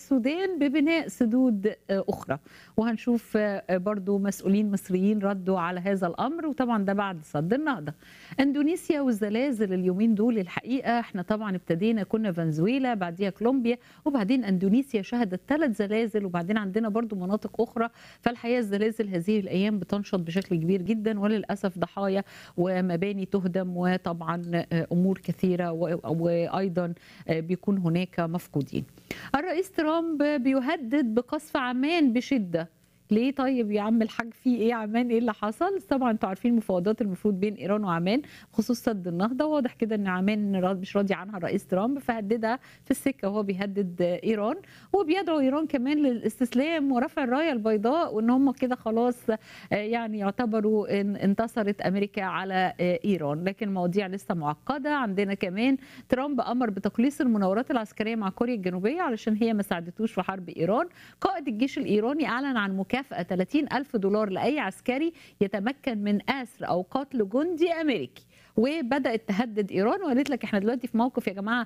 السودان ببناء سدود أخرى وهنشوف برضو مسؤولين مصريين ردوا على هذا الأمر وطبعا ده بعد صد النهضة اندونيسيا والزلازل اليومين دول الحقيقة احنا طبعا ابتدينا كنا فنزويلا بعديها كولومبيا وبعدين اندونيسيا شهدت ثلاث زلازل وبعدين عندنا برضو مناطق أخرى فالحقيقة الزلازل هذه الأيام بتنشط بشكل كبير جدا وللأسف ضحايا ومباني تهدم وطبعا أمور كثيرة وأيضا بيكون هناك مفقودين الرئيس ترامب بيهدد بقصف عمان بشده ليه طيب يا عم الحاج في ايه عمان ايه اللي حصل طبعا انتوا عارفين المفاوضات المفروض بين ايران وعمان بخصوص سد النهضه واضح كده ان عمان مش راضي عنها الرئيس ترامب فهددها في السكه وهو بيهدد ايران وبيدعو ايران كمان للاستسلام ورفع الرايه البيضاء وان هم كده خلاص يعني يعتبروا إن انتصرت امريكا على ايران لكن المواضيع لسه معقده عندنا كمان ترامب امر بتقليص المناورات العسكريه مع كوريا الجنوبيه علشان هي ما ساعدتوش في حرب ايران قائد الجيش الايراني اعلن عن مكافاه مكافأة 30 ألف دولار لأي عسكري يتمكن من أسر أو قتل جندي أمريكي وبدات تهدد ايران وقالت لك احنا دلوقتي في موقف يا جماعه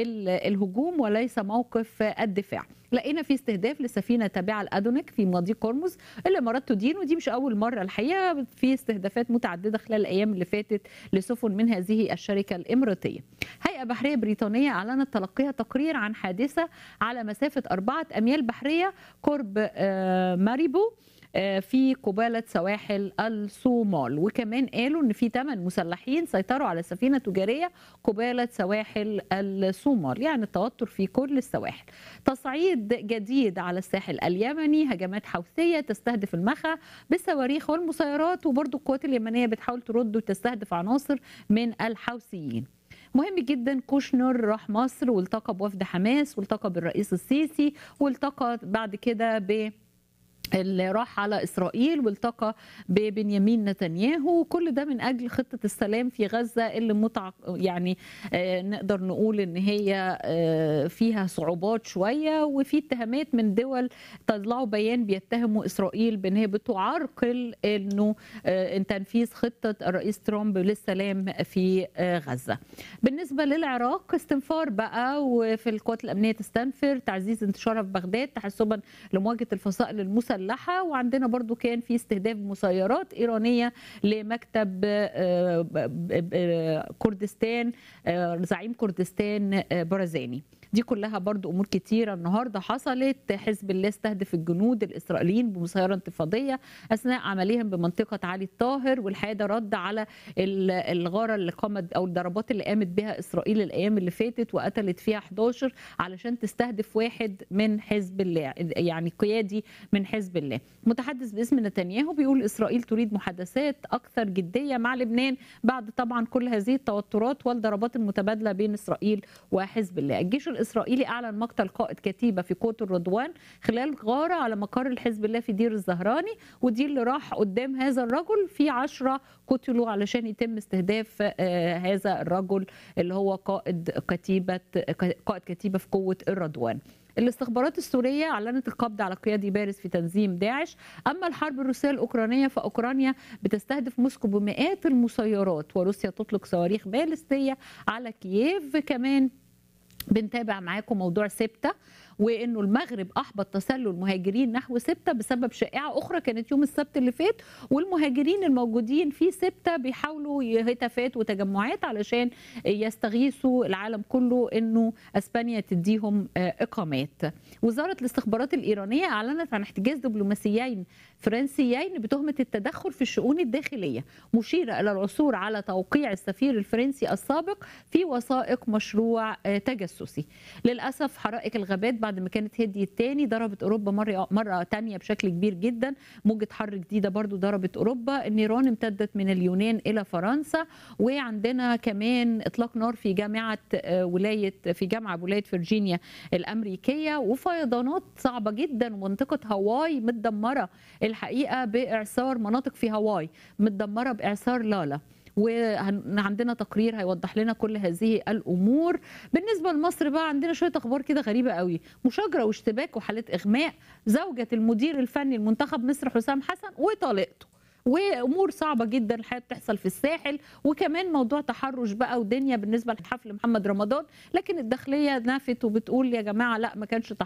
الهجوم وليس موقف الدفاع لقينا في استهداف لسفينه تابعه لادونيك في مضيق هرمز الامارات تدين ودي مش اول مره الحقيقه في استهدافات متعدده خلال الايام اللي فاتت لسفن من هذه الشركه الاماراتيه هيئه بحريه بريطانيه اعلنت تلقيها تقرير عن حادثه على مسافه أربعة اميال بحريه قرب ماريبو في قبالة سواحل الصومال وكمان قالوا ان في 8 مسلحين سيطروا على سفينة تجارية قبالة سواحل الصومال يعني التوتر في كل السواحل تصعيد جديد على الساحل اليمني هجمات حوثية تستهدف المخا بالصواريخ والمسيرات وبرضو القوات اليمنية بتحاول ترد وتستهدف عناصر من الحوثيين مهم جدا كوشنر راح مصر والتقى بوفد حماس والتقى بالرئيس السيسي والتقى بعد كده ب اللي راح على اسرائيل والتقى ببنيامين نتنياهو كل ده من اجل خطه السلام في غزه اللي متع يعني آه نقدر نقول ان هي آه فيها صعوبات شويه وفي اتهامات من دول طلعوا بيان بيتهموا اسرائيل بان هي بتعرقل انه آه تنفيذ خطه الرئيس ترامب للسلام في غزه. بالنسبه للعراق استنفار بقى وفي القوات الامنيه تستنفر تعزيز انتشارها في بغداد تحسبا لمواجهه الفصائل المسلحه مسلحه وعندنا برضو كان في استهداف مسيرات ايرانيه لمكتب كردستان زعيم كردستان برزاني دي كلها برضو امور كتيره النهارده حصلت حزب الله استهدف الجنود الاسرائيليين بمسيره انتفاضيه اثناء عملهم بمنطقه علي الطاهر والحقيقه ده رد على الغاره اللي قامت او الضربات اللي قامت بها اسرائيل الايام اللي فاتت وقتلت فيها 11 علشان تستهدف واحد من حزب الله يعني قيادي من حزب الله متحدث باسم نتنياهو بيقول اسرائيل تريد محادثات اكثر جديه مع لبنان بعد طبعا كل هذه التوترات والضربات المتبادله بين اسرائيل وحزب الله الجيش الاسرائيلي اعلن مقتل قائد كتيبه في قوه الرضوان خلال غاره على مقر الحزب الله في دير الزهراني ودي اللي راح قدام هذا الرجل في عشرة قتلوا علشان يتم استهداف هذا الرجل اللي هو قائد كتيبه قائد كتيبه في قوه الرضوان الاستخبارات السورية أعلنت القبض على قيادي بارز في تنظيم داعش أما الحرب الروسية الأوكرانية فأوكرانيا بتستهدف موسكو بمئات المسيرات وروسيا تطلق صواريخ باليستية على كييف كمان بنتابع معاكم موضوع سبته وانه المغرب احبط تسلل مهاجرين نحو سبته بسبب شائعه اخرى كانت يوم السبت اللي فات والمهاجرين الموجودين في سبته بيحاولوا هتافات وتجمعات علشان يستغيثوا العالم كله انه اسبانيا تديهم اقامات. وزاره الاستخبارات الايرانيه اعلنت عن احتجاز دبلوماسيين فرنسيين بتهمه التدخل في الشؤون الداخليه مشيره الى العثور على توقيع السفير الفرنسي السابق في وثائق مشروع تجسسي. للاسف حرائق الغابات بعد ما كانت هديت تاني ضربت اوروبا مره مره تانية بشكل كبير جدا موجه حر جديده برضو ضربت اوروبا النيران امتدت من اليونان الى فرنسا وعندنا كمان اطلاق نار في جامعه ولايه في جامعه ولايه فرجينيا الامريكيه وفيضانات صعبه جدا ومنطقه هاواي متدمره الحقيقه باعصار مناطق في هاواي متدمره باعصار لالا وعندنا تقرير هيوضح لنا كل هذه الامور بالنسبه لمصر بقى عندنا شويه اخبار كده غريبه قوي مشاجره واشتباك وحاله اغماء زوجة المدير الفني المنتخب مصر حسام حسن وطليقته وامور صعبه جدا الحقيقه بتحصل في الساحل وكمان موضوع تحرش بقى ودنيا بالنسبه لحفل محمد رمضان لكن الداخليه نفت وبتقول يا جماعه لا ما كانش